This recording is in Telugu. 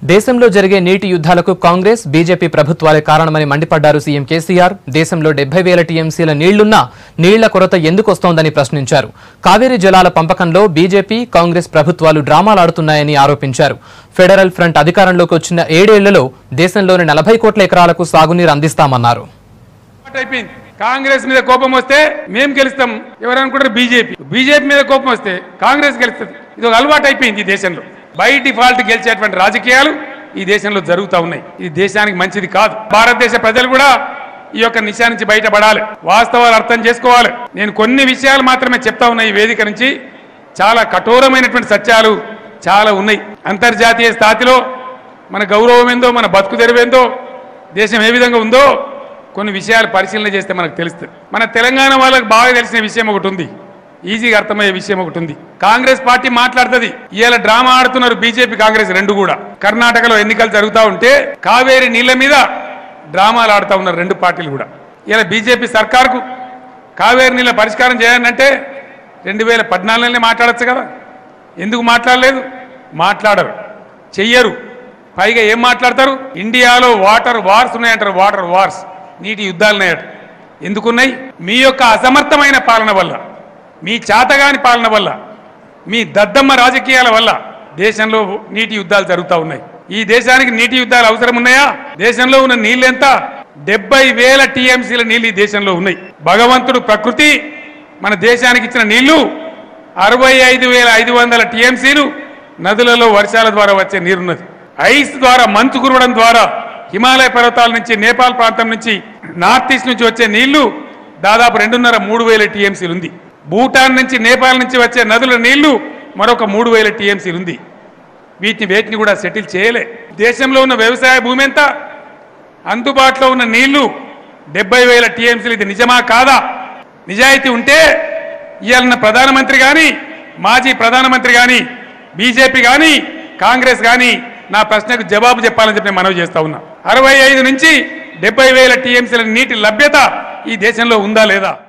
దేశంలో జరిగే నీటి యుద్ధాలకు కాంగ్రెస్ బీజేపీ ప్రభుత్వాలే కారణమని మండిపడ్డారు సీఎం కేసీఆర్ దేశంలో డెబ్బై వేల టీఎంసీల నీళ్లున్నా నీళ్ల కొరత ఎందుకొస్తోందని ప్రశ్నించారు కావేరీ జలాల పంపకంలో బీజేపీ కాంగ్రెస్ ప్రభుత్వాలు డ్రామాలాడుతున్నాయని ఆరోపించారు ఫెడరల్ ఫ్రంట్ అధికారంలోకి వచ్చిన ఏడేళ్లలో దేశంలోని నలభై కోట్ల ఎకరాలకు సాగునీరు అందిస్తామన్నారు అలవాటు అయిపోయింది కాంగ్రెస్ మీద కోపం వస్తే మేం గెలుస్తాం ఎవరు అనుకుంటారు బీజేపీ బీజేపీ మీద కోపం వస్తే కాంగ్రెస్ గెలుస్తుంది ఇది ఒక అలవాటు అయిపోయింది ఈ దేశంలో బై డిఫాల్ట్ గెలిచేటువంటి రాజకీయాలు ఈ దేశంలో జరుగుతూ ఉన్నాయి ఇది దేశానికి మంచిది కాదు భారతదేశ ప్రజలు కూడా ఈ యొక్క నిశా నుంచి బయటపడాలి వాస్తవాలు అర్థం చేసుకోవాలి నేను కొన్ని విషయాలు మాత్రమే చెప్తా ఉన్నా ఈ వేదిక నుంచి చాలా కఠోరమైనటువంటి సత్యాలు చాలా ఉన్నాయి అంతర్జాతీయ స్థాయిలో మన గౌరవం ఏందో మన బతుకు తెరువేందో దేశం ఏ విధంగా ఉందో కొన్ని విషయాలు పరిశీలన చేస్తే మనకు తెలుస్తుంది మన తెలంగాణ వాళ్ళకి బాగా తెలిసిన విషయం ఒకటి ఉంది ఈజీగా అర్థమయ్యే విషయం ఒకటి ఉంది కాంగ్రెస్ పార్టీ మాట్లాడుతుంది ఇవాళ డ్రామా ఆడుతున్నారు బీజేపీ కాంగ్రెస్ రెండు కూడా కర్ణాటకలో ఎన్నికలు జరుగుతూ ఉంటే కావేరి నీళ్ల మీద డ్రామాలు ఆడుతూ ఉన్నారు రెండు పార్టీలు కూడా ఇలా బీజేపీ సర్కార్కు కావేరి నీళ్ళ పరిష్కారం చేయాలంటే రెండు వేల పద్నాలుగులోనే మాట్లాడచ్చు కదా ఎందుకు మాట్లాడలేదు మాట్లాడరు చెయ్యరు పైగా ఏం మాట్లాడతారు ఇండియాలో వాటర్ వార్స్ ఉన్నాయంటారు వాటర్ వార్స్ నీటి యుద్ధాలు ఉన్నాయట ఎందుకున్నాయి మీ యొక్క అసమర్థమైన పాలన వల్ల మీ చేతగాని పాలన వల్ల మీ దద్దమ్మ రాజకీయాల వల్ల దేశంలో నీటి యుద్ధాలు జరుగుతూ ఉన్నాయి ఈ దేశానికి నీటి యుద్ధాలు అవసరం ఉన్నాయా దేశంలో ఉన్న నీళ్ళెంత డెబ్బై వేల టీఎంసీల నీళ్ళు ఈ దేశంలో ఉన్నాయి భగవంతుడు ప్రకృతి మన దేశానికి ఇచ్చిన నీళ్లు అరవై ఐదు వేల ఐదు వందల టీఎంసీలు నదులలో వర్షాల ద్వారా వచ్చే నీరున్నది ఐస్ ద్వారా మంచు కురవడం ద్వారా హిమాలయ పర్వతాల నుంచి నేపాల్ ప్రాంతం నుంచి నార్త్ ఈస్ట్ నుంచి వచ్చే నీళ్లు దాదాపు రెండున్నర మూడు వేల టీఎంసీలు ఉంది భూటాన్ నుంచి నేపాల్ నుంచి వచ్చే నదుల నీళ్లు మరొక మూడు వేల టీఎంసీలు ఉంది వీటిని వేటిని కూడా సెటిల్ చేయలే దేశంలో ఉన్న వ్యవసాయ భూమి ఎంత అందుబాటులో ఉన్న నీళ్లు డెబ్బై వేల టీఎంసీలు ఇది నిజమా కాదా నిజాయితీ ఉంటే ఇవాళ ప్రధానమంత్రి కానీ మాజీ ప్రధానమంత్రి కానీ బీజేపీ కానీ కాంగ్రెస్ కానీ నా ప్రశ్నకు జవాబు చెప్పాలని చెప్పి నేను మనవి చేస్తా ఉన్నా అరవై ఐదు నుంచి డెబ్బై వేల టీఎంసీల నీటి లభ్యత ఈ దేశంలో ఉందా లేదా